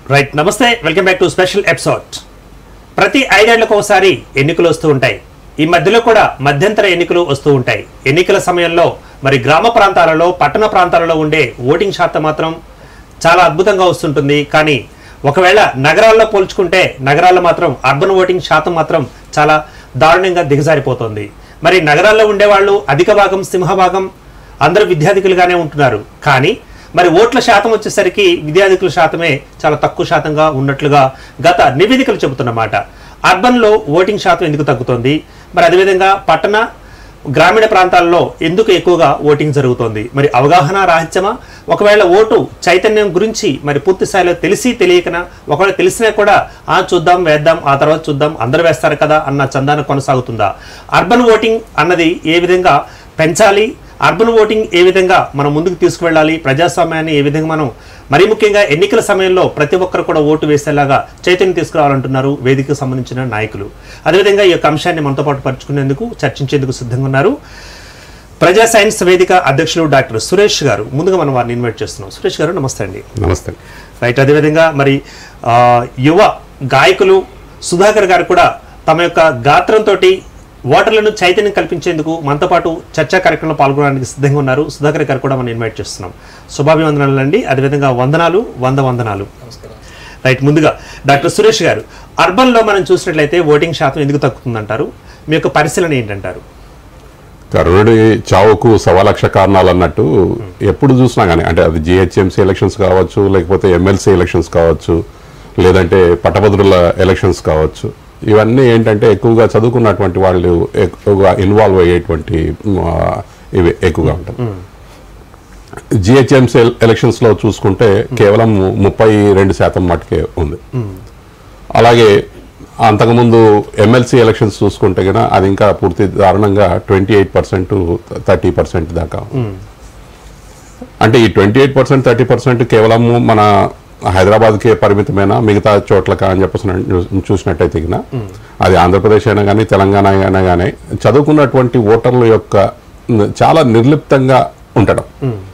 Right namaste welcome back to special episode ప్రతి ఐదేళ్లకు ఒకసారి ఎన్నికలు వస్తూ ఉంటాయి ఈ మధ్యలో కూడా మధ్యంతర ఎన్నికలు వస్తూ ఉంటాయి ఎన్నికల సమయంలో మరి గ్రామ ప్రాంతాలలో పట్టణ ప్రాంతాలలో ఉండే ఓటింగ్ శాతం మాత్రం చాలా అద్భుతంగా వస్తుంటుంది కానీ ఒకవేళ నగరాల్లో పోల్చుకుంటే నగరాల్లో మాత్రం అర్బన్ ఓటింగ్ శాతం మాత్రం చాలా దారుణంగా దిగజారిపోతుంది మరి నగరాల్లో ఉండేవాళ్ళు అధిక భాగం సింహభాగం అందరూ విద్యార్థికులుగానే ఉంటున్నారు కానీ మరి ఓట్ల శాతం వచ్చేసరికి విద్యార్థికుల శాతమే చాలా తక్కువ శాతంగా ఉన్నట్లుగా గత నివేదికలు చెబుతున్నమాట అర్బన్లో ఓటింగ్ శాతం ఎందుకు తగ్గుతోంది మరి అదేవిధంగా పట్టణ గ్రామీణ ప్రాంతాల్లో ఎందుకు ఎక్కువగా ఓటింగ్ జరుగుతోంది మరి అవగాహన రాహిత్యమా ఒకవేళ ఓటు చైతన్యం గురించి మరి పూర్తి స్థాయిలో తెలిసి తెలియకనా ఒకవేళ తెలిసినా కూడా ఆ చూద్దాం వేద్దాం ఆ తర్వాత చూద్దాం అందరూ వేస్తారు కదా అన్న చందాన కొనసాగుతుందా అర్బన్ ఓటింగ్ అన్నది ఏ విధంగా పెంచాలి అర్బన్ ఓటింగ్ ఏ విధంగా మనం ముందుకు తీసుకువెళ్ళాలి ప్రజాస్వామ్యాన్ని ఏ విధంగా మనం మరీ ముఖ్యంగా ఎన్నికల సమయంలో ప్రతి ఒక్కరు కూడా ఓటు వేసేలాగా చైతన్యం తీసుకురావాలంటున్నారు వేదికకు సంబంధించిన నాయకులు అదేవిధంగా ఈ యొక్క అంశాన్ని మనతో పాటు పంచుకునేందుకు చర్చించేందుకు సిద్ధంగా ఉన్నారు ప్రజా సైన్స్ వేదిక అధ్యక్షులు డాక్టర్ సురేష్ గారు ముందుగా మనం వారిని ఇన్వైట్ చేస్తున్నాం సురేష్ గారు నమస్తే అండి నమస్తే రైట్ అదేవిధంగా మరి ఆ, యువ గాయకులు సుధాకర్ గారు కూడా తమ యొక్క గాత్రంతో ఓటర్లను చైతన్యం కల్పించేందుకు మనతో పాటు చర్చా కార్యక్రమంలో పాల్గొనడానికి సిద్ధంగా ఉన్నారు సుధాకర్ గారు కూడా మనం ఇన్వైట్ చేస్తున్నాం శుభాభివందనాలు అండి అదేవిధంగా వందనాలు వంద వందనాలు రైట్ ముందుగా డాక్టర్ సురేష్ గారు అర్బన్లో మనం చూసినట్లయితే ఓటింగ్ శాతం ఎందుకు తగ్గుతుందంటారు మీ యొక్క పరిశీలన ఏంటంటారు కరుణుడి చావుకు సవా లక్ష కారణాలు అన్నట్టు ఎప్పుడు చూసినా కానీ అంటే అది జిహెచ్ఎంసీ ఎలక్షన్స్ కావచ్చు లేకపోతే ఎమ్మెల్సీ ఎలక్షన్స్ కావచ్చు లేదంటే పట్టభద్రుల ఎలక్షన్స్ కావచ్చు ఇవన్నీ ఏంటంటే ఎక్కువగా చదువుకున్నటువంటి వాళ్ళు ఎక్కువగా ఇన్వాల్వ్ అయ్యేటువంటి మ్, ఆ, ఇవి ఎక్కువగా ఉంటాయి జిహెచ్ఎంసీ ఎలక్షన్స్ లో చూసుకుంటే కేవలం ముప్పై రెండు శాతం మటుకే ఉంది అలాగే అంతకుముందు ఎమ్మెల్సీ ఎలక్షన్స్ చూసుకుంటే కనుక అది ఇంకా పూర్తి దారుణంగా twenty eight percent thirty percent దాకా అంటే ఈ twenty eight percent thirty percent కేవలం మన హైదరాబాద్కే పరిమితమైన మిగతా చోట్లకా అని చెప్పేసి చూసినట్టయితే గిన అది ఆంధ్రప్రదేశ్ అయినా కానీ తెలంగాణ అయినా కానీ చదువుకున్నటువంటి ఓటర్ల యొక్క చాలా నిర్లిప్తంగా ఉండడం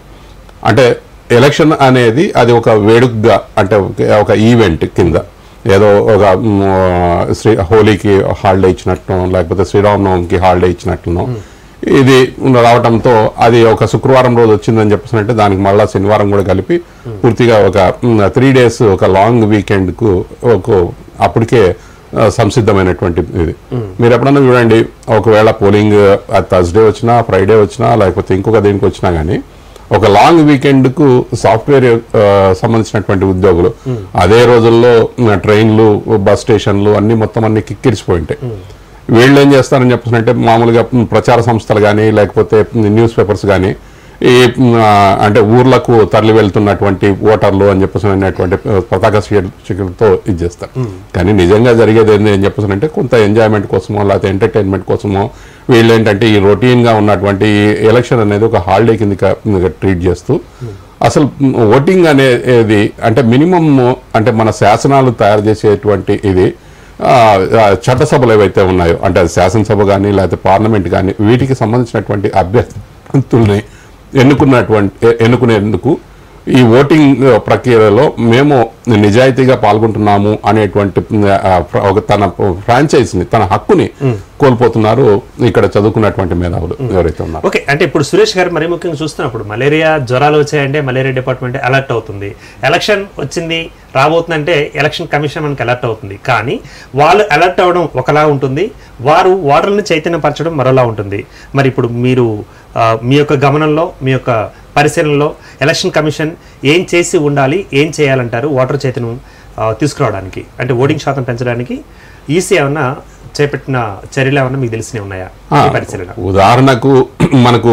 అంటే ఎలక్షన్ అనేది అది ఒక వేడుకగా అంటే ఒక- ఒక ఈవెంట్ కింద ఏదో ఒక మ్, శ్రీ హోలీకి హాలిడే ఇచ్చినట్టు లేకపోతే శ్రీరామనవమికి హాలిడే ఇచ్చినట్టునో ఇది రావటంతో అది ఒక శుక్రవారం రోజు వచ్చిందని చెప్పేసినట్టే దానికి మళ్ళా శనివారం కూడా కలిపి పూర్తిగా ఒక త్రీ డేస్ ఒక లాంగ్ వీకెండ్ కు ఒక అప్పటికే ఆ, సంసిద్ధమైనటువంటి ఇది మీరు ఎప్పుడన్నా చూడండి ఒకవేళ పోలింగ్ థర్స్డే వచ్చినా ఫ్రైడే వచ్చినా లేకపోతే ఇంకొక దేనికి వచ్చినా కానీ ఒక లాంగ్ వీకెండ్ కు సాఫ్ట్వేర్ ఆ, సంబంధించినటువంటి ఉద్యోగులు అదే రోజుల్లో ఆ, ట్రైన్లు బస్ స్టేషన్లు అన్ని మొత్తం అన్ని కిక్కిరిసిపోయి ఉంటాయి వీళ్ళు ఏం చేస్తారని చెప్పేసి మామూలుగా మ్, ప్రచార సంస్థలు కానీ లేకపోతే న్యూస్ పేపర్స్ కానీ ఈ మ్, ఆ, అంటే ఊర్లకు తరలి వెళ్తున్నటువంటి ఓటర్లు అని చెప్పేసి అనేటువంటి పతాక శీర్షికలతో ఇది చేస్తారు కానీ నిజంగా జరిగేది ఏంది అని చెప్పేసి అంటే కొంత ఎంజాయ్మెంట్ కోసమో లేకపోతే ఎంటర్టైన్మెంట్ కోసమో వీళ్ళు ఏంటంటే ఈ రొటీన్ గా ఉన్నటువంటి ఈ ఎలక్షన్ అనేది ఒక హాలిడే కింద ట్రీట్ చేస్తూ అసలు ఓటింగ్ అనేది అంటే మినిమం అంటే మన శాసనాలు తయారు చేసేటువంటి ఇది ఆ, ఆ, చట్టసభలు ఏవైతే ఉన్నాయో అంటే అది శాసనసభ కానీ లేకపోతే పార్లమెంట్ కానీ వీటికి సంబంధించినటువంటి అభ్యర్థుల్ని ఎన్నుకున్నటువంటి ఎ- ఎన్నుకునేందుకు ఈ ఓటింగ్ ప్రక్రియలో మేము నిజాయితీగా పాల్గొంటున్నాము అనేటువంటి ఆ, ప్ర- ఒక తన ఫ్రాంచైజ్ని తన హక్కుని కోల్పోతున్నారు ఇక్కడ చదువుకున్నటువంటి మేధావులు ఎవరైతే ఉన్నారు ఓకే అంటే ఇప్పుడు సురేష్ గారు మరీ ముఖ్యంగా చూస్తున్నప్పుడు మలేరియా జ్వరాలు వచ్చాయంటే మలేరియా డిపార్ట్మెంట్ అలర్ట్ అవుతుంది ఎలక్షన్ వచ్చింది రాబోతుందంటే ఎలక్షన్ కమిషన్ మనకి అలర్ట్ అవుతుంది కానీ వాళ్ళు అలర్ట్ అవ్వడం ఒకలా ఉంటుంది వారు ఓటర్లను చైతన్యపరచడం మరోలా ఉంటుంది మరి ఇప్పుడు మీరు ఆ, మీ యొక్క గమనంలో మీ యొక్క పరిశీలనలో ఎలక్షన్ కమిషన్ ఏం చేసి ఉండాలి ఏం చేయాలంటారు ఓటర్ చైతన్యం ఆ, తీసుకురావడానికి అంటే ఓటింగ్ శాతం పెంచడానికి ఈసీ ఏమన్నా చేపట్టిన చర్యలు ఏమన్నా మీకు తెలిసినవి ఉన్నాయా ఆ, ఈ పరిశీలన ఉదాహరణకు మనకు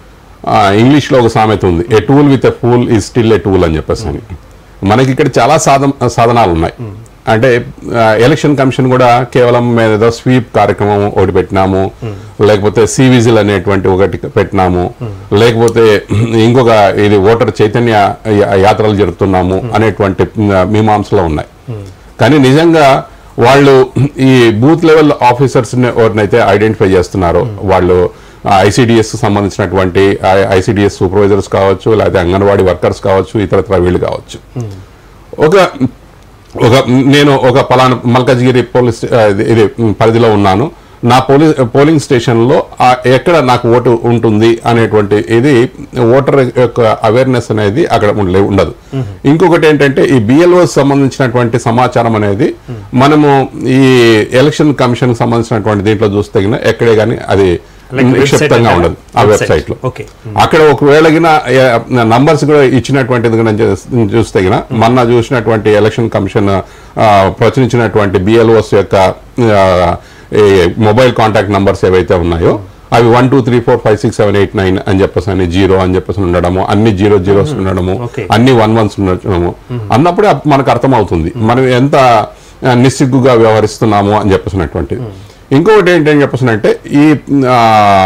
ఆ, ఇంగ్లీష్ లో ఒక సామెత ఉంది a tool with a fool is still a tool అని చెప్పేసి అని మనకి ఇక్కడ చాలా సాధన సాధనాలు ఉన్నాయి అంటే ఆ, ఎలక్షన్ కమిషన్ కూడా కేవలం మేము ఏదో స్వీప్ కార్యక్రమం ఒకటి పెట్టినాము లేకపోతే సివిజిల్ అనేటువంటి ఒకటి పెట్టినాము లేకపోతే ఇంకొక ఇది ఓటర్ చైతన్య యా- యాత్రలు జరుపుతున్నాము అనేటువంటి ఆ, మీమాంసలో ఉన్నాయి కానీ నిజంగా వాళ్ళు ఈ బూత్ లెవెల్ ఆఫీసర్స్ ఎవరినైతే ఐడెంటిఫై చేస్తున్నారో వాళ్ళు ఐసిడిఎస్ సంబంధించినటువంటి ఐసిడిఎస్ సూపర్వైజర్స్ కావచ్చు లేకపోతే అంగన్వాడీ వర్కర్స్ కావచ్చు ఇతరత్ర వీళ్ళు కావచ్చు ఒక ఒక నేను ఒక పలానా మల్కజ్గిరి పోలీస్ స్టే- ఆ, ఇది- ఇది పరిధిలో ఉన్నాను నా పోలీ పోలింగ్ స్టేషన్లో ఆ ఎక్కడ నాకు ఓటు ఉంటుంది అనేటువంటి ఇది ఓటర్ యొక్క అవేర్నెస్ అనేది అక్కడ ఉండ- ఉండదు ఇంకొకటి ఏంటంటే ఈ బిఎల్ఓ సంబంధించినటువంటి సమాచారం అనేది మనము ఈ ఎలక్షన్ కమిషన్ సంబంధించినటువంటి దీంట్లో చూస్తే గిన ఎక్కడే కానీ అది Like website నిక్షిప్తంగా అంటారా? ఉండదు ఆ Website. వెబ్సైట్ లో Okay. అక్కడ ఒకవేళ గిన నంబర్స్ కూడా ఇచ్చినటువంటిది గిన చూ- చూస్తే గిన మొన్న చూసినటువంటి ఎలక్షన్ కమిషన్ ఆ, ప్రచురించినటువంటి బిఎల్ఓస్ యొక్క ఆ, ఈ మొబైల్ కాంటాక్ట్ నంబర్స్ ఏవైతే ఉన్నాయో అవి one two three four five six seven eight nine అని చెప్పేసి అని జీరో అని చెప్పేసి ఉండడము అన్ని జీరో జీరోస్ ఉండడము Okay. అన్ని వన్ వన్స్ ఉండడము అన్నప్పుడే అప్- మనకు అర్థమవుతుంది మనం ఎంత ఆ, నిస్సిగ్గుగా వ్యవహరిస్తున్నాము అని చెప్పేసినటువంటిది ఇంకొకటి ఏంటని చెప్పేసి ఈ ఆ,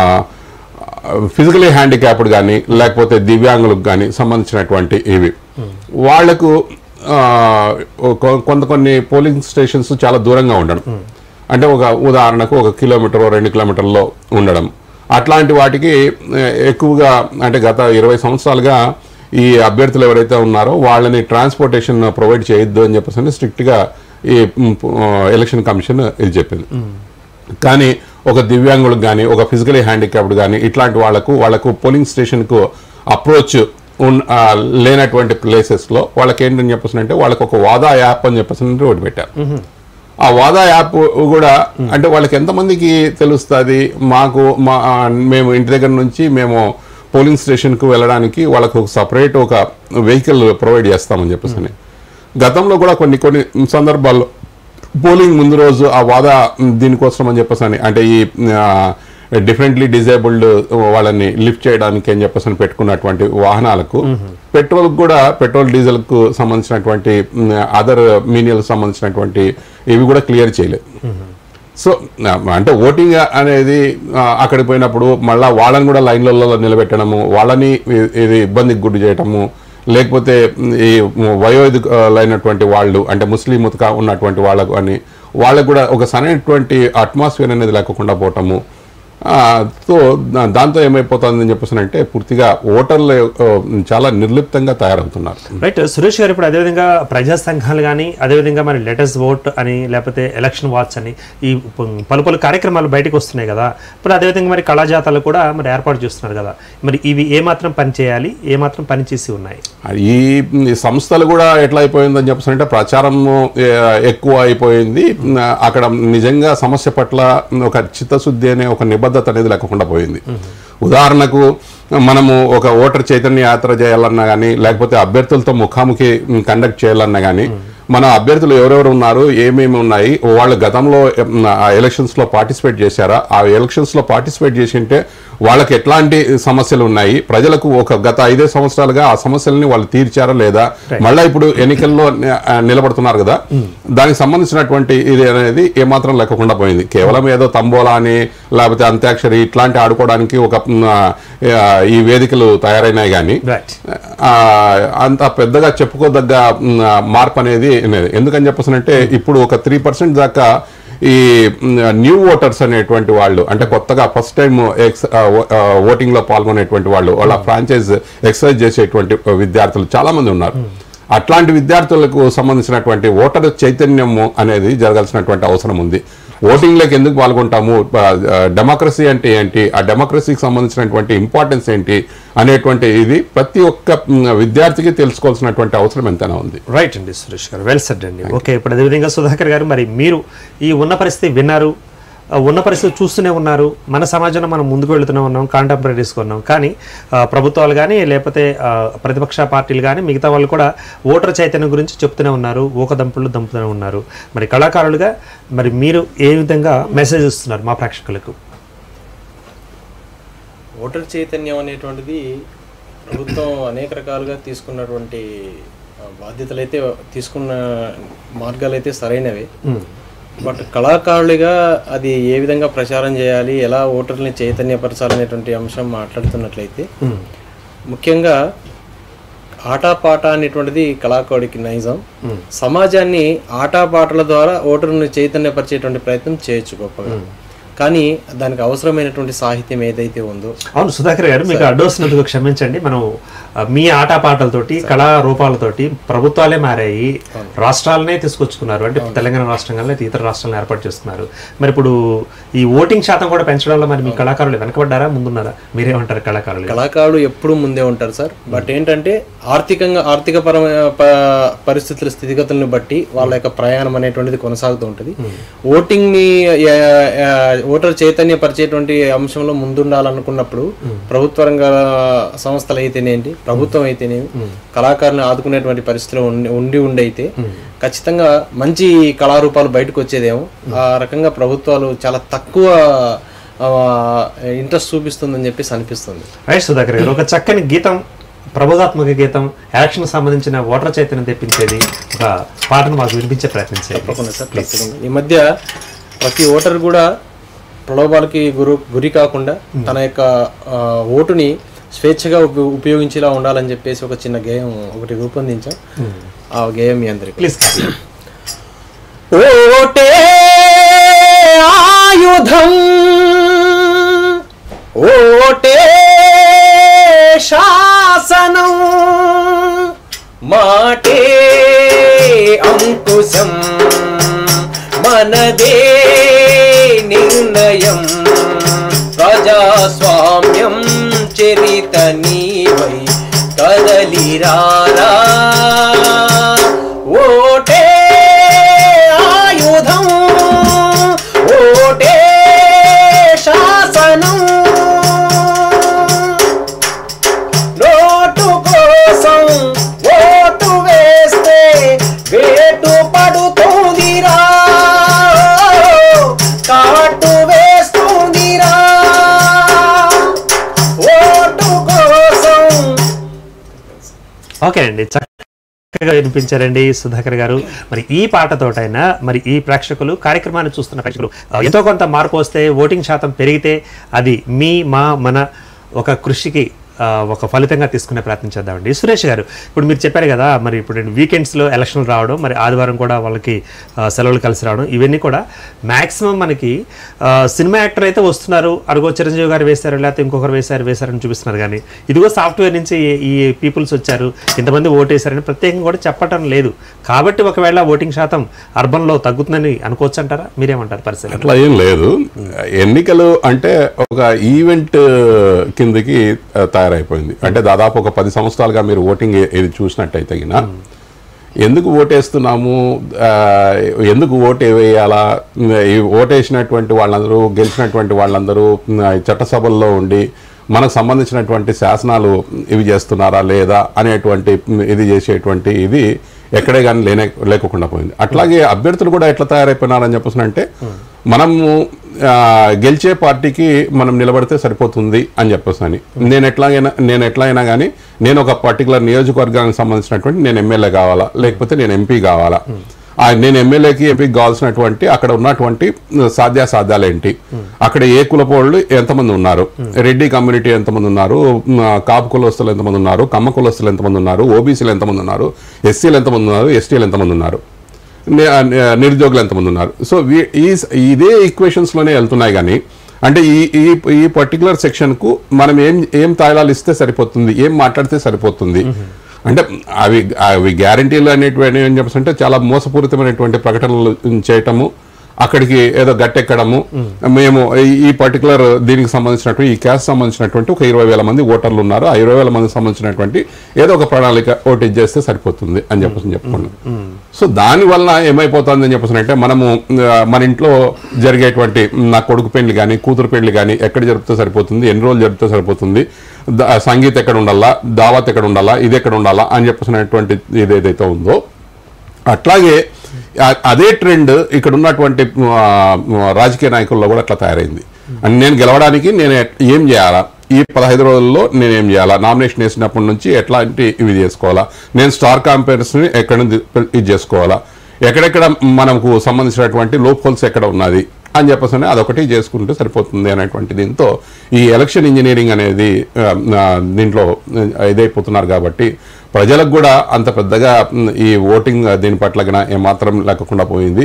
ఫిజికలీ హ్యాండిక్యాప్డ్ కానీ లేకపోతే దివ్యాంగులకు కానీ సంబంధించినటువంటి ఇవి వాళ్లకు ఆ, కొ- కొంత కొన్ని పోలింగ్ స్టేషన్స్ చాలా దూరంగా ఉండడం అంటే ఒక ఉదాహరణకు ఒక కిలోమీటర్ రెండు కిలోమీటర్లో ఉండడం అట్లాంటి వాటికి ఆ, ఎక్కువగా అంటే గత ఇరవై సంవత్సరాలుగా ఈ అభ్యర్థులు ఎవరైతే ఉన్నారో వాళ్ళని ట్రాన్స్పోర్టేషన్ ప్రొవైడ్ చేయొద్దు అని చెప్పేసి స్ట్రిక్ట్గా ఈ మ్, ఆ, ఎలక్షన్ కమిషన్ ఇది చెప్పింది కానీ ఒక దివ్యాంగులకు కానీ ఒక ఫిజికలీ హ్యాండిక్యాప్డ్ కానీ ఇట్లాంటి వాళ్ళకు వాళ్ళకు పోలింగ్ స్టేషన్కు అప్రోచ్ ఉన్ ఆ, లేనటువంటి ప్లేసెస్లో వాళ్ళకి ఏంటని చెప్పేసి అంటే వాళ్ళకి ఒక వాదా యాప్ అని చెప్పేసి ఒకటి పెట్టారు ఆ వాదా యాప్ కూడా అంటే వాళ్ళకి ఎంతమందికి తెలుస్తుంది మాకు మా ఆ, మేము ఇంటి దగ్గర నుంచి మేము పోలింగ్ స్టేషన్కు వెళ్ళడానికి వాళ్ళకు ఒక సపరేట్ ఒక వెహికల్ ప్రొవైడ్ చేస్తామని చెప్పేసి అని. గతంలో కూడా కొన్ని కొన్ని సందర్భాల్లో పోలింగ్ ముందు రోజు ఆ వాదా దీనికోసం అని చెప్పేసి అని అంటే ఈ డిఫరెంట్లీ డిజేబుల్డ్ వాళ్ళని లిఫ్ట్ చేయడానికి అని చెప్పేసి అని పెట్టుకున్నటువంటి వాహనాలకు పెట్రోల్ కూడా పెట్రోల్ డీజిల్ కు సంబంధించినటువంటి అదర్ మీనియల్ సంబంధించినటువంటి ఇవి కూడా క్లియర్ చేయలేదు సో ఆ, అంటే ఓటింగ్ అనేది ఆ, అక్కడికి పోయినప్పుడు మళ్ళా వాళ్ళని కూడా లైన్లలో నిలబెట్టడము వాళ్ళని ఇ- ఇది ఇబ్బందికి గురి చేయటము లేకపోతే మ్, ఈ వయోధికులైనటువంటి వాళ్ళు అంటే ముస్లిం ముతక ఉన్నటువంటి వాళ్ళకు అని వాళ్ళకు కూడా ఒక సరైనటువంటి అట్మాస్ఫియర్ అనేది లేకుండా పోవటము ఆ, సో దా- దాంతో ఏమైపోతుందని చెప్పేసి అంటే పూర్తిగా ఓటర్లు ఆ, చాలా నిర్లిప్తంగా తయారవుతున్నారు రైట్ సురేష్ గారు ఇప్పుడు అదేవిధంగా ప్రజా సంఘాలు కానీ అదేవిధంగా మరి లెటర్స్ ఓట్ అని లేకపోతే ఎలక్షన్ వాచ్ అని ఈ ప- పలు పలు కార్యక్రమాలు బయటకు వస్తున్నాయి కదా ఇప్పుడు అదేవిధంగా మరి కళాజాతాలు కూడా మరి ఏర్పాటు చేస్తున్నారు కదా మరి ఇవి ఏమాత్రం పని చేయాలి ఏమాత్రం పని చేసి ఉన్నాయి ఈ ఈ సంస్థలు కూడా ఎట్లా అయిపోయిందని చెప్పేసి అంటే ప్రచారం ఎక్కువ అయిపోయింది అక్కడ నిజంగా సమస్య పట్ల ఒక చిత్తశుద్ధి అనే ఒక నిబద్ధత అనేది లేకుండా పోయింది ఉదాహరణకు మనము ఒక ఓటర్ చైతన్య యాత్ర చేయాలన్నా కానీ లేకపోతే అభ్యర్థులతో ముఖాముఖి కండక్ట్ చేయాలన్నా కానీ మన అభ్యర్థులు ఎవరెవరు ఉన్నారు ఏమేమి ఉన్నాయి వాళ్ళు గతంలో ఉమ్, ఆ ఎలక్షన్స్ లో పార్టిసిపేట్ చేశారా ఆ ఎలక్షన్స్ లో పార్టిసిపేట్ చేసి ఉంటే వాళ్ళకి ఎట్లాంటి సమస్యలు ఉన్నాయి ప్రజలకు ఒక గత ఐదే సంవత్సరాలుగా ఆ సమస్యలని వాళ్ళు తీర్చారా లేదా మళ్ళీ ఇప్పుడు ఎన్నికల్లో ని- ఆ, నిలబడుతున్నారు కదా దానికి సంబంధించినటువంటి ఇది అనేది ఏమాత్రం లేకుండా పోయింది కేవలం ఏదో తంబోలా అని లేకపోతే అంత్యాక్షరి ఇట్లాంటి ఆడుకోవడానికి ఒక ఉమ్, ఆ, ఈ వేదికలు తయారైనాయి కానీ రైట్ ఆ, అంత పెద్దగా చెప్పుకోదగ్గ మ్, మార్పు అనేది లేదు. ఎందుకని చెప్పేసానంటే ఇప్పుడు ఒక త్రీ పర్సెంట్ దాకా ఈ న్యూ ఓటర్స్ అనేటువంటి వాళ్ళు అంటే కొత్తగా ఫస్ట్ టైం ఎక్స్ ఓటింగ్ లో పాల్గొనేటువంటి వాళ్ళు వాళ్ళ ఫ్రాంచైజ్ ఎక్సర్సైజ్ చేసేటువంటి విద్యార్థులు చాలా మంది ఉన్నారు అట్లాంటి విద్యార్థులకు సంబంధించినటువంటి ఓటర్ చైతన్యము అనేది జరగాల్సినటువంటి అవసరం ఉంది ఓటింగ్లోకి ఎందుకు పాల్గొంటాము డెమోక్రసీ అంటే ఏంటి ఆ డెమోక్రసీకి సంబంధించినటువంటి ఇంపార్టెన్స్ ఏంటి అనేటువంటి ఇది ప్రతి ఒక్క మ్, విద్యార్థికి తెలుసుకోవాల్సినటువంటి అవసరం ఎంతైనా ఉంది రైట్ అండి సురేష్ గారు వెల్ సెడ్ అండి ఓకే ఇప్పుడు అదేవిధంగా సుధాకర్ గారు మరి మీరు ఈ ఉన్న పరిస్థితి విన్నారు ఆ ఉన్న పరిస్థితి చూస్తూనే ఉన్నారు మన సమాజంలో మనం ముందుకు వెళుతూనే ఉన్నాం కాంటెంపరీస్గా ఉన్నాం కానీ ఆ, ప్రభుత్వాలు కానీ లేకపోతే ఆ, ప్రతిపక్ష పార్టీలు కానీ మిగతా వాళ్ళు కూడా ఓటర్ చైతన్యం గురించి చెప్తూనే ఉన్నారు ఊకదంపులు దంపుతూనే ఉన్నారు మరి కళాకారులుగా మరి మీరు ఏ విధంగా మెసేజ్ ఇస్తున్నారు మా ప్రేక్షకులకు ఓటర్ చైతన్యం అనేటువంటిది ప్రభుత్వం అనేక రకాలుగా తీసుకున్నటువంటి ఆ, బాధ్యతలు అయితే తీసుకున్న మార్గాలు అయితే సరైనవే బట్ కళాకారులుగా అది ఏ విధంగా ప్రచారం చేయాలి ఎలా ఓటర్ని చైతన్యపరచాలనేటువంటి అంశం మాట్లాడుతున్నట్లయితే ముఖ్యంగా ఆటపాట అనేటువంటిది కళాకారుడికి నైజం సమాజాన్ని ఆటపాటల ద్వారా ఓటర్ని చైతన్యపరిచేటువంటి ప్రయత్నం చేయొచ్చు గొప్పగా కానీ దానికి అవసరమైనటువంటి సాహిత్యం ఏదైతే ఉందో అవును సుధాకర్ గారు మీకు అడ్డొస్తున్నందుకు క్షమించండి మనం ఆ, మీ ఆటపాటలతోటి కళా రూపాలతోటి ప్రభుత్వాలే మారాయి రాష్ట్రాలనే తీసుకొచ్చుకున్నారు అంటే తెలంగాణ రాష్ట్రంగానే ఇతర రాష్ట్రాలను ఏర్పాటు చేసుకున్నారు మరి ఇప్పుడు ఈ ఓటింగ్ శాతం కూడా పెంచడంలో మరి మీ కళాకారులు వెనకబడ్డారా ముందున్నారా మీరేమంటారు కళాకారులు కళాకారులు ఎప్పుడూ ముందే ఉంటారు సార్ బట్ ఏంటంటే ఆర్థికంగా ఆర్థిక పరమైన ప- పరిస్థితుల స్థితిగతులను బట్టి వాళ్ళ యొక్క ప్రయాణం అనేటువంటిది కొనసాగుతూ ఉంటుంది ఓటింగ్ ని ఆ, ఆ, ఓటర్ చైతన్య పరిచేటువంటి అంశంలో ముందుండాలనుకున్నప్పుడు ప్రభుత్వ రంగ సంస్థలు అయితేనేంటి ప్రభుత్వం అయితేనేమి కళాకారులను ఆదుకునేటువంటి పరిస్థితిలో ఉండి- ఉండి ఉండి అయితే ఖచ్చితంగా మంచి కళారూపాలు బయటకు వచ్చేదేమో ఆ రకంగా ప్రభుత్వాలు చాలా తక్కువ ఇంట్రెస్ట్ చూపిస్తుందని చెప్పేసి అనిపిస్తుంది రైట్ సుధాకర్ గారు ఒక చక్కని గీతం ప్రబోధాత్మక గీతం యాక్షన్ సంబంధించిన ఓటర్ చైతన్యం తెప్పించేది ఒక పాటను మాకు వినిపించే ప్రయత్నం చేయండి తప్పకుండా సార్ తప్పకుండా ఈ మధ్య ప్రతి ఓటర్ కూడా ప్రలోభాలకి గురు గురి కాకుండా తన యొక్క ఆ, ఓటుని స్వేచ్ఛగా ఉప- ఉపయోగించేలా ఉండాలని చెప్పేసి ఒక చిన్న గేయం ఒకటి రూపొందించాం ఆ గేయం మీ అందరికి ప్లీజ్ ఓటే ఆయుధం ఓటే శాసనం మాటే అంకుశం మనదే నిర్ణయం ప్రజాస్వామ్యం చరిత నీవై కదలిరారా ఓటే ఆయుధం ఓటే శాసనం నోటు కోసం ఓటు వేస్తే వేటు పడుతుందిరా కాటు వేస్తుందిరా ఓటు కోసం ఓకే అండి చక్కగా వినిపించారండి సుధాకర్ గారు మరి ఈ పాటతోటైనా మరి ఈ ప్రేక్షకులు కార్యక్రమాన్ని చూస్తున్న ప్రేక్షకులు ఆ, ఎంతో కొంత మార్పు వస్తే ఓటింగ్ శాతం పెరిగితే అది మీ మా మన ఒక కృషికి ఆ, ఒక ఫలితంగా తీసుకునే ప్రయత్నం చేద్దామండి సురేష్ గారు ఇప్పుడు మీరు చెప్పారు కదా మరి ఇప్పుడు వీకెండ్స్లో ఎలక్షన్లు రావడం మరి ఆదివారం కూడా వాళ్ళకి ఆ, సెలవులు కలిసి రావడం ఇవన్నీ కూడా మ్యాక్సిమం మనకి ఆ, సినిమా యాక్టర్ అయితే వస్తున్నారు అరుగో చిరంజీవి గారు వేశారు లేకపోతే ఇంకొకరు వేశారు వేశారని చూపిస్తున్నారు కానీ ఇదిగో సాఫ్ట్వేర్ నుంచి ఈ- ఈ పీపుల్స్ వచ్చారు ఇంతమంది ఓటేశారని ప్రత్యేకంగా కూడా చెప్పటం లేదు కాబట్టి ఒకవేళ ఓటింగ్ శాతం అర్బన్లో తగ్గుతుందని అనుకోవచ్చు అంటారా మీరేమంటారు పరిస్థితి అట్లా ఏం లేదు ఎన్నికలు అంటే ఒక ఈవెంట్ కిందకి ఆ, తయారైపోయింది అంటే దాదాపు ఒక పది సంవత్సరాలుగా మీరు ఓటింగ్ ఏ- ఇది చూసినట్టయితే గిన ఎందుకు ఓటేస్తున్నాము ఆ, ఎందుకు ఓటు వేయాలా ఈ ఓటేసినటువంటి వాళ్ళందరూ గెలిచినటువంటి వాళ్ళందరూ ఆ, చట్టసభల్లో ఉండి మనకు సంబంధించినటువంటి శాసనాలు ఇవి చేస్తున్నారా లేదా అనేటువంటి ఇది చేసేటువంటి ఇది ఎక్కడే కానీ లేనే లేకుండా పోయింది అట్లాగే అభ్యర్థులు కూడా ఎట్లా తయారైపోయినారని చెప్పేసి అంటే మనము ఆ, గెలిచే పార్టీకి మనం నిలబడితే సరిపోతుంది అని చెప్పేసి అని నేను ఎట్లాగైనా నేను ఎట్లయినా కానీ నేను ఒక పర్టికులర్ నియోజకవర్గానికి సంబంధించినటువంటి నేను ఎమ్మెల్యే కావాలా లేకపోతే నేను ఎంపీ కావాలా ఆ నేను ఎమ్మెల్యేకి ఎంపీకి కావాల్సినటువంటి అక్కడ ఉన్నటువంటి సాధ్యాసాధ్యాలు ఏంటి అక్కడ ఏ కులపోళ్ళు ఎంతమంది ఉన్నారు రెడ్డి కమ్యూనిటీ ఎంతమంది ఉన్నారు మ్, కాపు కులస్తులు ఎంతమంది ఉన్నారు కమ్మ కులస్తులు ఎంతమంది ఉన్నారు ఓబీసీలు ఎంతమంది ఉన్నారు ఎస్సీలు ఎంతమంది ఉన్నారు ఎస్టీలు ఎంతమంది ఉన్నారు ని- ఆ, నిరుద్యోగులు ఎంతమంది ఉన్నారు సో వీ- ఈ ఇదే ఈక్వేషన్స్ లోనే వెళ్తున్నాయి కానీ అంటే ఈ ఈ ఈ పర్టికులర్ సెక్షన్ కు మనం ఏం ఏం తాయిలాలు ఇస్తే సరిపోతుంది ఏం మాట్లాడితే సరిపోతుంది అంటే అవి అవి గ్యారంటీలు అనేటువంటి ఏం చెప్పేసి అంటే చాలా మోసపూరితమైనటువంటి ప్రకటనలు చేయటము అక్కడికి ఏదో గట్టెక్కడము మేము ఈ- ఈ పర్టికులర్ దీనికి సంబంధించినటువంటి ఈ క్యాస్ట్ సంబంధించినటువంటి ఒక ఇరవై వేల మంది ఓటర్లు ఉన్నారు ఆ ఇరవై వేల మందికి సంబంధించినటువంటి ఏదో ఒక ప్రణాళిక ఓటు ఇచ్చేస్తే సరిపోతుంది అని చెప్పేసి చెప్పుకున్నాం సో దాని వల్ల ఏమైపోతుంది అని చెప్పేసి అంటే మనము ఆ, మన ఇంట్లో జరిగేటువంటి నా కొడుకు పెళ్లి కానీ కూతురు పెళ్లి కానీ ఎక్కడ జరిపితే సరిపోతుంది ఎన్ని రోజులు జరిపితే సరిపోతుంది ద- సంగీత్ ఎక్కడ ఉండాలా దావత్ ఎక్కడ ఉండాలా ఇది ఎక్కడ ఉండాలా అని చెప్పేసినటువంటి ఇది ఏదైతే ఉందో అట్లాగే ఆ- అదే ట్రెండ్ ఇక్కడ ఉన్నటువంటి ఆ, రాజకీయ నాయకుల్లో కూడా అట్లా తయారైంది అండ్ నేను గెలవడానికి నేను ఎట్- ఏం చేయాలా ఈ పదహైదు రోజుల్లో నేను ఏం చేయాలా నామినేషన్ వేసినప్పటి నుంచి ఎట్లాంటి ఇవి చేసుకోవాలా నేను స్టార్ ని ఎక్కడ నుంచి ఇది చేసుకోవాలా ఎక్కడెక్కడ మనకు సంబంధించినటువంటి లోప్ హోల్స్ ఎక్కడ ఉన్నది అని చెప్పేసి అని అదొకటి చేసుకుంటే సరిపోతుంది అనేటువంటి దీంతో ఈ ఎలక్షన్ ఇంజనీరింగ్ అనేది ఆ, ఆ, దీంట్లో ఆ, ఇదైపోతున్నారు కాబట్టి ప్రజలకు కూడా అంత పెద్దగా మ్, ఈ ఓటింగ్ దీని పట్ల గన ఏమాత్రం లేకుండా పోయింది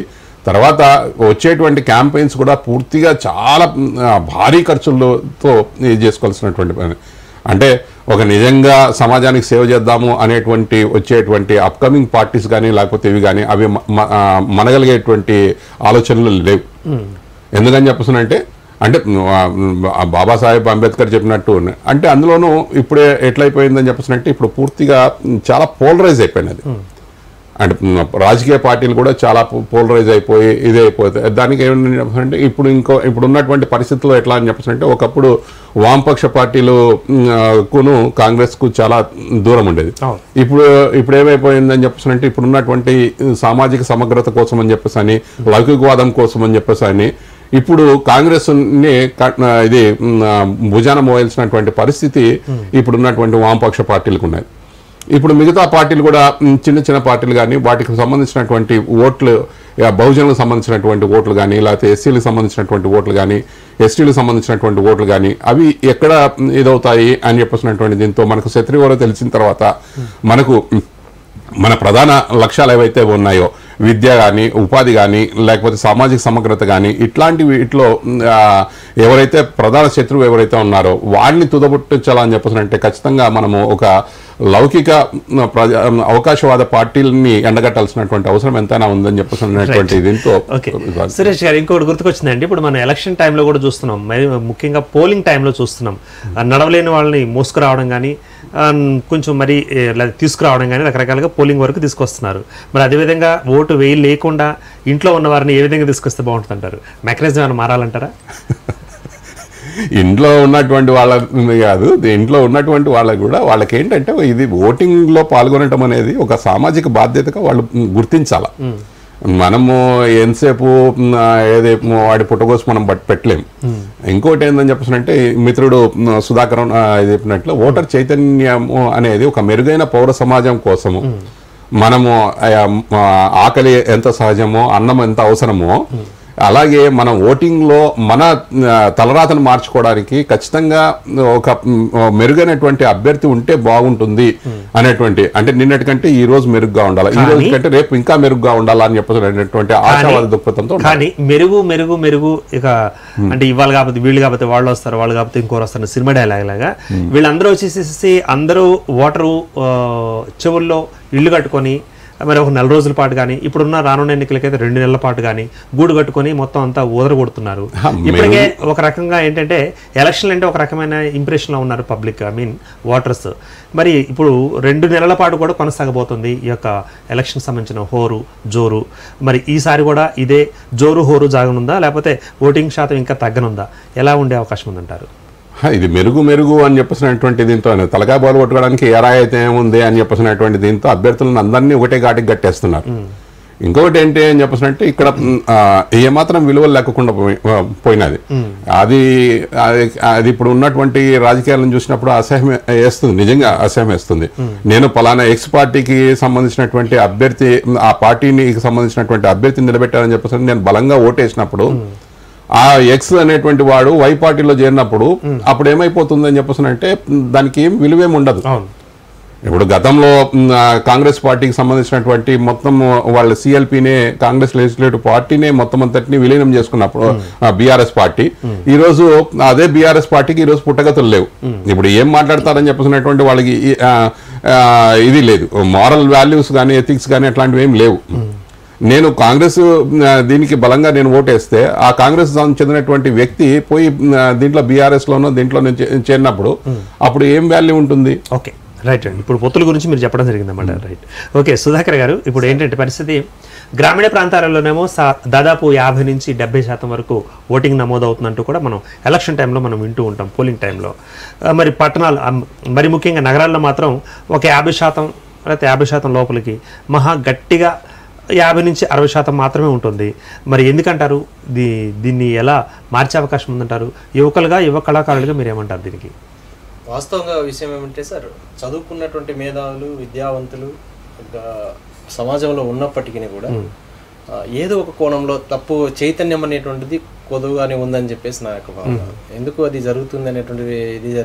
తర్వాత వచ్చేటువంటి క్యాంపెయిన్స్ కూడా పూర్తిగా చాలా మ్, ఆ, భారీ ఖర్చులతో ఇది చేసుకోవాల్సినటువంటి పని అంటే ఒక నిజంగా సమాజానికి సేవ చేద్దాము అనేటువంటి వచ్చేటువంటి అప్కమింగ్ పార్టీస్ కానీ లేకపోతే ఇవి కానీ అవి మ- మ- ఆ, మనగలిగేటువంటి ఆలోచనలు లేవు ఎందుకని చెప్పేసానంటే అంటే ఆ, ఆ బాబాసాహెబ్ అంబేద్కర్ చెప్పినట్టు అంటే అందులోనూ ఇప్పుడే ఎట్లయిపోయిందని చెప్పేసానంటే ఇప్పుడు పూర్తిగా చాలా పోలరైజ్ అయిపోయింది అది అంటే మ్, రాజకీయ పార్టీలు కూడా చాలా పోలరైజ్ అయిపోయి ఇదే అయిపోతాయి దానికి ఏమని చెప్పాలంటే ఇప్పుడు ఇంకో ఇప్పుడు ఉన్నటువంటి పరిస్థితుల్లో ఎట్లా అని చెప్పాలంటే ఒకప్పుడు వామపక్ష పార్టీలు మ్, ఆ, కును కాంగ్రెస్ కు చాలా దూరం ఉండేది అవును. ఇప్పుడు ఇప్పుడు ఏమైపోయిందని చెప్పేసి అంటే ఇప్పుడు ఉన్నటువంటి సామాజిక సమగ్రత కోసం అని చెప్పేసి అని లౌకికవాదం కోసం అని చెప్పేసి అని ఇప్పుడు కాంగ్రెస్ ని క- ఇది మ్, ఆ, భుజాన మోయాల్సినటువంటి పరిస్థితి ఇప్పుడు ఉన్నటువంటి వామపక్ష పార్టీలకు ఉన్నాయి ఇప్పుడు మిగతా పార్టీలు కూడా మ్, చిన్న చిన్న పార్టీలు కానీ వాటికి సంబంధించినటువంటి ఓట్లు ఇక బహుజనులకు సంబంధించినటువంటి ఓట్లు కానీ లేకపోతే ఎస్సీలకు సంబంధించినటువంటి ఓట్లు కానీ ఎస్టీలకు సంబంధించినటువంటి ఓట్లు కానీ అవి ఎక్కడ మ్, ఇదవుతాయి అని చెప్పేసినటువంటి దీంతో మనకు శత్రువులో తెలిసిన తర్వాత మనకు మ్, మన ప్రధాన లక్ష్యాలు ఏవైతే ఉన్నాయో విద్య కానీ ఉపాధి కానీ లేకపోతే సామాజిక సమగ్రత కానీ ఇట్లాంటి వీటిలో మ్, ఆ, ఎవరైతే ప్రధాన శత్రువు ఎవరైతే ఉన్నారో వాడిని తుదబుట్టించాలని చెప్పేసి ఖచ్చితంగా మనము ఒక లౌకిక మ్, ప్రజా అవకాశవాద పార్టీలని ఎండగట్టాల్సినటువంటి అవసరం ఎంతైనా ఉందని చెప్పేసి అన్నటువంటి దీంతో ఓకే సురేష్ గారు ఇంకొకటి గుర్తుకొచ్చిందండి ఇప్పుడు మనం ఎలక్షన్ టైంలో కూడా చూస్తున్నాం మరి ముఖ్యంగా పోలింగ్ టైంలో చూస్తున్నాం ఆ నడవలేని వాళ్ళని మోసుకురావడం కానీ కొంచెం మరి ఏ, లేదా తీసుకురావడం కానీ రకరకాలుగా పోలింగ్ వరకు తీసుకొస్తున్నారు మరి అదేవిధంగా ఓటు వేయి లేకుండా ఇంట్లో ఉన్న వారిని ఏ విధంగా తీసుకొస్తే బాగుంటుంది అంటారు మెకానిజం ఏమైనా మారాలంటారా ఇంట్లో ఉన్నటువంటి వాళ్ళ కాదు ఇంట్లో ఉన్నటువంటి వాళ్ళకి కూడా వాళ్ళకి ఏంటంటే ఇది ఓటింగ్ లో పాల్గొనటం అనేది ఒక సామాజిక బాధ్యతగా వాళ్ళు గుర్తించాల మనము ఎంతసేపు మ్, ఏది మ్, వాడి పుట్టగోసు మనం బట్ పెట్టలేం ఇంకోటి ఏందని చెప్పేసి మిత్రుడు మ్, సుధాకర్ ఆ, ఇది చెప్పినట్లు ఓటర్ చైతన్యము అనేది ఒక మెరుగైన పౌర సమాజం కోసము మనము ఆ, ఆ, ఆకలి ఎంత సహజమో అన్నం ఎంత అవసరమో అలాగే మన ఓటింగ్ లో మన ఆ, తలరాతను మార్చుకోవడానికి ఖచ్చితంగా ఒక మ్, మెరుగైనటువంటి అభ్యర్థి ఉంటే బాగుంటుంది అనేటువంటి అంటే నిన్నటి కంటే ఈ రోజు మెరుగ్గా ఉండాలి ఈ రోజు కంటే రేపు ఇంకా మెరుగ్గా ఉండాలి అని చెప్పేసి అనేటువంటి ఆశావాద దృక్పథంతో ఉండాలి. కానీ మెరుగు మెరుగు మెరుగు ఇక అంటే ఇవాళ కాకపోతే వీళ్ళు కాకపోతే వాళ్ళు వస్తారు వాళ్ళు కాకపోతే ఇంకోరు వస్తారు సినిమా డైలాగ్ లాగా వీళ్ళందరూ వచ్చేసేసి అందరూ ఓటరు ఆ, చెవుల్లో ఇల్లు కట్టుకొని మరి ఒక నెల రోజుల పాటు కానీ ఇప్పుడున్న రానున్న ఎన్నికలకైతే రెండు నెలల పాటు కానీ గూడు కట్టుకొని మొత్తం అంతా ఊదరగొడుతున్నారు ఇప్పటికే ఒక రకంగా ఏంటంటే ఎలక్షన్ అంటే ఒక రకమైన ఇంప్రెషన్లో ఉన్నారు పబ్లిక్ ఐ మీన్ ఓటర్స్ మరి ఇప్పుడు రెండు నెలల పాటు కూడా కొనసాగబోతుంది ఈ యొక్క ఎలక్షన్ సంబంధించిన హోరు జోరు మరి ఈసారి కూడా ఇదే జోరు హోరు జాగనుందా లేకపోతే ఓటింగ్ శాతం ఇంకా తగ్గనుందా ఎలా ఉండే అవకాశం ఉందంటారు హా, ఇది మెరుగు మెరుగు అని చెప్పేసినటువంటి దీంతో తలకాయ బాలు కొట్టుకోవడానికి ఎరా అయితే ఏముంది అని చెప్పేసినటువంటి దీంతో అభ్యర్థులను అందరినీ ఒకటే ఘాటికి కట్టేస్తున్నారు ఇంకొకటి ఏంటి అని చెప్పేసినట్టే ఇక్కడ మ్, ఆ, ఏమాత్రం విలువలు లేకుండా పోయి- ఆ, పోయినది అది అది- అది ఇప్పుడు ఉన్నటువంటి రాజకీయాలను చూసినప్పుడు అసహ్యం వేస్తుంది నిజంగా అసహ్యం వేస్తుంది నేను పలానా ఎక్స్ పార్టీకి సంబంధించినటువంటి అభ్యర్థి ఆ పార్టీని సంబంధించినటువంటి అభ్యర్థిని నిలబెట్టారని చెప్పేసి నేను బలంగా ఓటేసినప్పుడు ఆ ఎక్స్ అనేటువంటి వాడు వై పార్టీలో చేరినప్పుడు అప్పుడు ఏమైపోతుంది అని చెప్పేసి అంటే దానికి ఏం విలువేం ఉండదు అవును ఇప్పుడు గతంలో మ్, ఆ, కాంగ్రెస్ పార్టీకి సంబంధించినటువంటి మొత్తం వాళ్ళ సిఎల్పినే కాంగ్రెస్ లెజిస్లేటివ్ పార్టీనే మొత్తం అంతటిని విలీనం చేసుకున్నప్పుడు బీఆర్ఎస్ పార్టీ ఈ రోజు అదే బీఆర్ఎస్ పార్టీకి ఈ రోజు పుట్టగతులు లేవు ఇప్పుడు ఏం మాట్లాడతారని చెప్పేసినటువంటి వాళ్ళకి ఈ- ఆ, ఆ, ఇది లేదు మారల్ వాల్యూస్ కానీ ఎథిక్స్ కానీ అట్లాంటివి ఏం లేవు నేను కాంగ్రెస్ ఆ, దీనికి బలంగా నేను ఓటేస్తే ఆ కాంగ్రెస్ దానికి చెందినటువంటి వ్యక్తి పోయి ఆ, దీంట్లో బీఆర్ఎస్ లోనో దీంట్లో నుంచి చేరినప్పుడు అప్పుడు ఏం వాల్యూ ఉంటుంది ఓకే రైట్ అండి ఇప్పుడు పొత్తుల గురించి మీరు చెప్పడం జరిగిందన్నమాట రైట్ ఓకే సుధాకర్ గారు ఇప్పుడు ఏంటంటే పరిస్థితి గ్రామీణ ప్రాంతాలలోనేమో సా- దాదాపు యాభై నుంచి డెబ్బై శాతం వరకు ఓటింగ్ నమోదవుతుందంటూ కూడా మనం ఎలక్షన్ టైంలో మనం వింటూ ఉంటాం పోలింగ్ టైంలో ఆ, మరి పట్టణాలు ఆ, మరి ముఖ్యంగా నగరాల్లో మాత్రం ఒక యాభై శాతం లేకపోతే యాభై శాతం లోపలికి మహా గట్టిగా యాభై నుంచి అరవై శాతం మాత్రమే ఉంటుంది మరి ఎందుకంటారు దీ దీన్ని ఎలా మార్చే అవకాశం ఉందంటారు యువకులుగా యువ కళాకారులుగా మీరు ఏమంటారు దీనికి వాస్తవంగా విషయం ఏమంటే సార్ చదువుకున్నటువంటి మేధావులు విద్యావంతులు ఇంకా సమాజంలో ఉన్నప్పటికీ కూడా ఆ, ఏదో ఒక కోణంలో తప్పు చైతన్యం అనేటువంటిది కొదువుగానే ఉందని చెప్పేసి నా యొక్క భావన ఎందుకు అది జరుగుతుంది అనేటువంటిది ఇది జరిగితే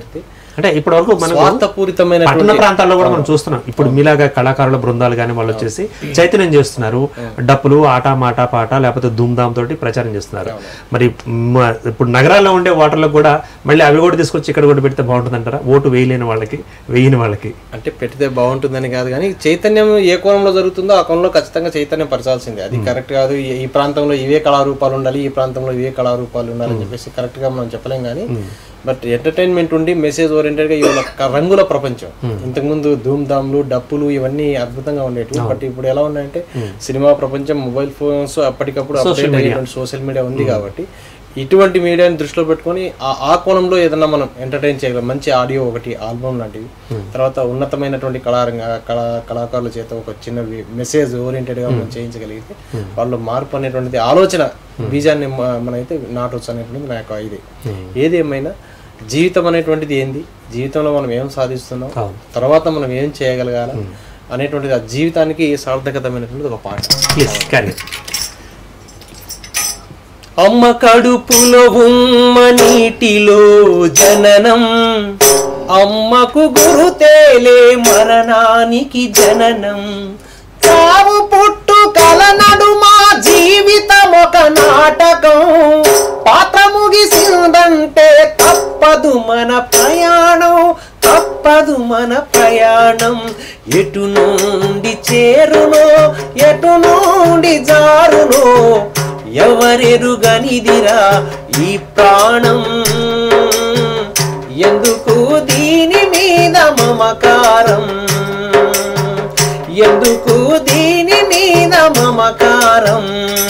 అంటే ఇప్పటి వరకు మనం స్వార్థపూరితమైన పట్టణ ప్రాంతాల్లో కూడా మనం చూస్తున్నాం ఇప్పుడు మీలాగా కళాకారుల బృందాలు కానీ వాళ్ళు వచ్చేసి చైతన్యం చేస్తున్నారు డప్పులు ఆట మాట పాట లేకపోతే ధూమ్ధామ్ తోటి ప్రచారం చేస్తున్నారు మరి మ- ఇప్పుడు నగరాల్లో ఉండే ఓటర్లకు కూడా మళ్ళీ అవి కూడా తీసుకొచ్చి ఇక్కడ కూడా పెడితే బాగుంటుంది అంటారా ఓటు వేయలేని వాళ్ళకి వేయని వాళ్ళకి అంటే పెడితే బాగుంటుందని కాదు కానీ చైతన్యం ఏ కోణంలో జరుగుతుందో ఆ కోణంలో ఖచ్చితంగా చైతన్యం పరచాల్సిందే అది కరెక్ట్ కాదు ఈ- ఈ ప్రాంతంలో ఇవే కళారూపాలు ఉండాలి ఈ ప్రాంతంలో ఇవే కళారూపాలు ఉండాలని చెప్పేసి కరెక్ట్ గా మనం చెప్పలేం కానీ బట్ ఎంటర్టైన్మెంట్ ఉండి మెసేజ్ ఓరియంటెడ్ గా ఇవాళ క- రంగుల ప్రపంచం ఇంతకుముందు ధూమ్ ధామ్లు డప్పులు ఇవన్నీ అద్భుతంగా ఉండేవి బట్ ఇప్పుడు ఎలా ఉన్నాయంటే సినిమా ప్రపంచం మొబైల్ ఫోన్స్ అప్పటికప్పుడు అప్డేట్ అయ్యేటువంటి సోషల్ మీడియా ఉంది కాబట్టి ఇటువంటి మీడియాని దృష్టిలో పెట్టుకొని ఆ ఆ కోణంలో ఏదన్నా మనం ఎంటర్టైన్ చేయగలం మంచి ఆడియో ఒకటి ఆల్బమ్ లాంటివి తర్వాత ఉన్నతమైనటువంటి కళారంగ కళా కళాకారుల చేత ఒక చిన్న మెసేజ్ ఓరియంటెడ్ గా మనం చేయించగలిగితే వాళ్ళు మార్పు అనేటువంటిది ఆలోచన బీజాన్ని మ- మనమైతే నాటొచ్చు అనేటువంటిది నా యొక్క ఇది ఏదేమైనా జీవితం అనేటువంటిది ఏంది జీవితంలో మనం ఏం సాధిస్తున్నాం అవును. తర్వాత మనం ఏం చేయగలగాల అనేటువంటిది ఆ జీవితానికి సార్థకతమైనటువంటిది ఒక పాట ప్లీజ్ కానీ అమ్మ కడుపులో ఉమ్మ నీటిలో జననం అమ్మకు గురుతేలే మరణానికి జననం చావు పుట్టు కల నడుమా జీవితం ఒక నాటకం పాత్ర ముగిసిందంటే తప్పదు మన ప్రయాణం తప్పదు మన ప్రయాణం ఎటు నుండి చేరునో ఎటు నుండి జారునో ఎవరెరుగనిదిరా ఈ ప్రాణం ఎందుకు దీని మీద మమకారం ఎందుకు దీని మీద మమకారం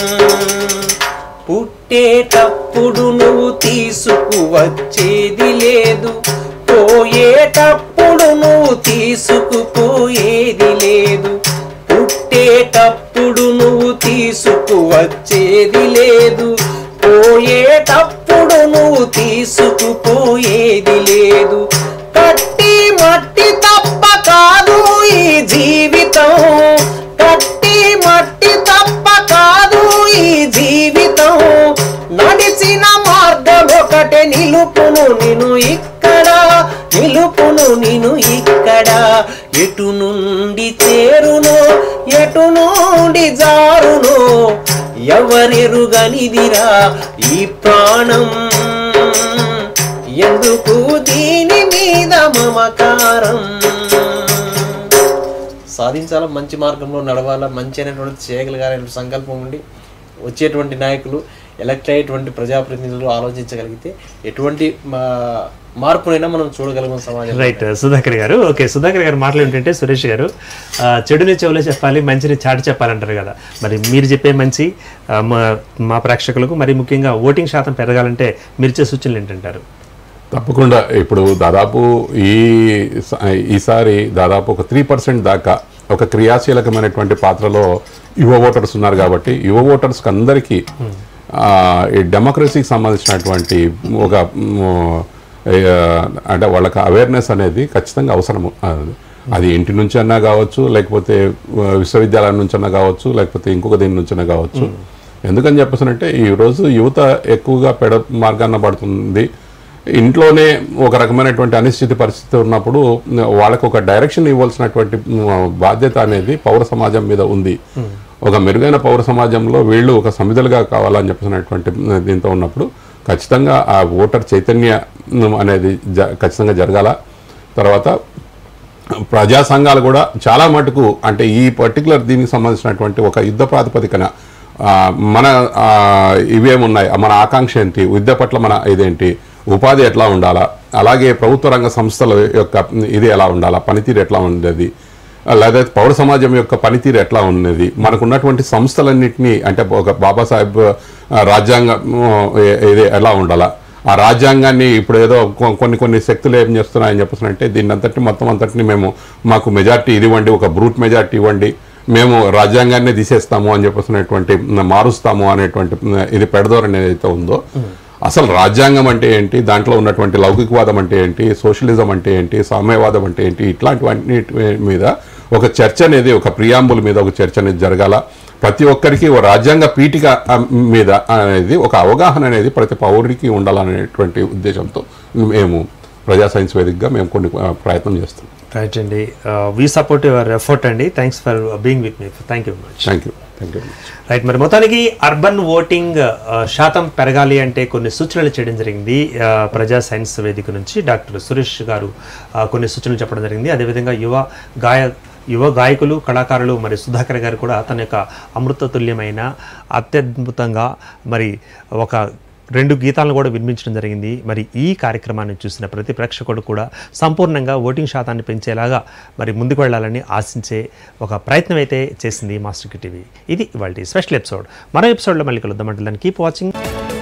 పుట్టేటప్పుడు నువ్వు తీసుకువచ్చేది లేదు పోయేటప్పుడు నువ్వు తీసుకుపోయేది లేదు పుట్టేటప్పుడు నువ్వు తీసుకువచ్చేది లేదు పోయేటప్పుడు నువ్వు తీసుకుపోయేది లేదు కట్టి మట్టి తప్ప కాదు ఈ జీవితం కట్టి మట్టి తప్ప కాదు ఈ జీవితం నడిచిన మార్గం ఒకటే నిలుపును నిన్ను ఇక్కడ నిలుపును నిన్ను ఇక్కడ ఎటు నుండి చేరును ఎటు నుండి జారును ఎవరెరుగనిదిరా ఈ ప్రాణం ఎందుకు దీని మీద మమకారం సాధించాలా మంచి మార్గంలో నడవాలా మంచి అయినటువంటి చేయగలగాలనే సంకల్పం ఉండి వచ్చేటువంటి నాయకులు ఎలక్ట్ అయ్యేటువంటి ప్రజాప్రతినిధులు ఆలోచించగలిగితే ఎటువంటి మా- మార్పునైనా మనం చూడగలం సమాజం రైట్ సుధాకర్ గారు ఓకే సుధాకర్ గారు మాటలు ఏంటంటే సురేష్ గారు ఆ, చెడుని చెవులో చెప్పాలి మంచిని చాటి చెప్పాలంటారు కదా మరి మీరు చెప్పే మంచి ఆ, మా- మా ప్రేక్షకులకు మరి ముఖ్యంగా ఓటింగ్ శాతం పెరగాలంటే మీరు ఇచ్చే సూచనలు ఏంటంటారు తప్పకుండా ఇప్పుడు దాదాపు ఈ స- ఈసారి దాదాపు ఒక త్రీ పర్సెంట్ దాకా ఒక క్రియాశీలకమైనటువంటి పాత్రలో యువ ఓటర్స్ ఉన్నారు కాబట్టి యువ ఓటర్స్కి అందరికీ ఆ, ఈ డెమోక్రసీకి సంబంధించినటువంటి ఒక మ్, ఏ, అంటే వాళ్ళకి అవేర్నెస్ అనేది ఖచ్చితంగా అవసరము అది- అది ఇంటి నుంచి అన్నా కావచ్చు లేకపోతే ఆ, విశ్వవిద్యాలయం నుంచి అన్నా కావచ్చు లేకపోతే ఇంకొక దీని నుంచి అన్నా కావచ్చు ఎందుకని చెప్పేసానంటే ఈరోజు యువత ఎక్కువగా పెడ మార్గాన్న పడుతుంది ఇంట్లోనే ఒక రకమైనటువంటి అనిశ్చిత పరిస్థితి ఉన్నప్పుడు వాళ్ళకు ఒక డైరెక్షన్ ఇవ్వాల్సినటువంటి మ్, బాధ్యత అనేది పౌర సమాజం మీద ఉంది ఒక మెరుగైన పౌర సమాజంలో వీళ్ళు ఒక సమిధలుగా కావాలని చెప్పినటువంటి దీంతో ఉన్నప్పుడు ఖచ్చితంగా ఆ ఓటర్ చైతన్యం అనేది జ ఖచ్చితంగా జరగాల తర్వాత ప్రజా సంఘాలు కూడా చాలా మటుకు అంటే ఈ పర్టికులర్ దీనికి సంబంధించినటువంటి ఒక యుద్ధ ప్రాతిపదికన ఆ, మన ఆ, ఇవేమున్నాయి మన ఆకాంక్ష ఏంటి విద్య పట్ల మన ఇదేంటి ఉపాధి ఎట్లా ఉండాలా అలాగే ప్రభుత్వ రంగ సంస్థల యొక్క ఇది ఎలా ఉండాలా పనితీరు ఎట్లా ఉండేది లేదా పౌర సమాజం యొక్క పనితీరు ఎట్లా ఉన్నది మనకు ఉన్నటువంటి సంస్థలన్నింటినీ అంటే ఒక బాబాసాహెబ్ ఆ, రాజ్యాంగం ఆ, ఏ- ఇది ఎలా ఉండాలా ఆ రాజ్యాంగాన్ని ఇప్పుడు ఏదో కొ- కొన్ని కొన్ని శక్తులు ఏం చేస్తున్నాయని చెప్పేసి దీన్ని అంతటిని మొత్తం అంతటిని మేము మాకు మెజార్టీ ఇది ఇవ్వండి ఒక బ్రూట్ మెజార్టీ ఇవ్వండి మేము రాజ్యాంగాన్ని తీసేస్తాము అని చెప్పేసినటువంటి మారుస్తాము అనేటువంటి ఇది పెడదోరని ఏదైతే ఉందో అసలు రాజ్యాంగం అంటే ఏంటి దాంట్లో ఉన్నటువంటి లౌకికవాదం అంటే ఏంటి సోషలిజం అంటే ఏంటి సామ్యవాదం అంటే ఏంటి ఇట్లాంటివన్నీ మీద ఒక చర్చ అనేది ఒక ప్రియాంబుల్ మీద ఒక చర్చ అనేది జరగాల ప్రతి ఒక్కరికి ఓ రాజ్యాంగ పీఠిక ఆ, మీద అనేది ఒక అవగాహన అనేది ప్రతి పౌరుడికి ఉండాలనేటువంటి ఉద్దేశంతో మేము ప్రజా సైన్స్ వేదికగా మేము కొన్ని ఆ, ప్రయత్నం చేస్తాం రైట్ అండి వీ సపోర్ట్ యువర్ ఎఫర్ట్ అండి thanks for being with me thank you much thank you thank you right మరి మొత్తానికి అర్బన్ ఓటింగ్ ఆ, శాతం పెరగాలి అంటే కొన్ని సూచనలు చేయడం జరిగింది ఆ, ప్రజా సైన్స్ వేదిక నుంచి డాక్టర్ సురేష్ గారు ఆ, కొన్ని సూచనలు చెప్పడం జరిగింది అదేవిధంగా యువ గాయ యువ గాయకులు కళాకారులు మరి సుధాకర్ గారు కూడా తన యొక్క అమృతతుల్యమైన అత్యద్భుతంగా మరి ఒక రెండు గీతాలను కూడా వినిపించడం జరిగింది మరి ఈ కార్యక్రమాన్ని చూసిన ప్రతి ప్రేక్షకుడు కూడా సంపూర్ణంగా ఓటింగ్ శాతాన్ని పెంచేలాగా మరి ముందుకు వెళ్ళాలని ఆశించే ఒక ప్రయత్నం అయితే చేసింది మాస్టర్ టీవీ ఇది ఇవాళ స్పెషల్ ఎపిసోడ్ మరో ఎపిసోడ్లో మళ్ళీ కలుద్దాం అంటే కీప్ వాచింగ్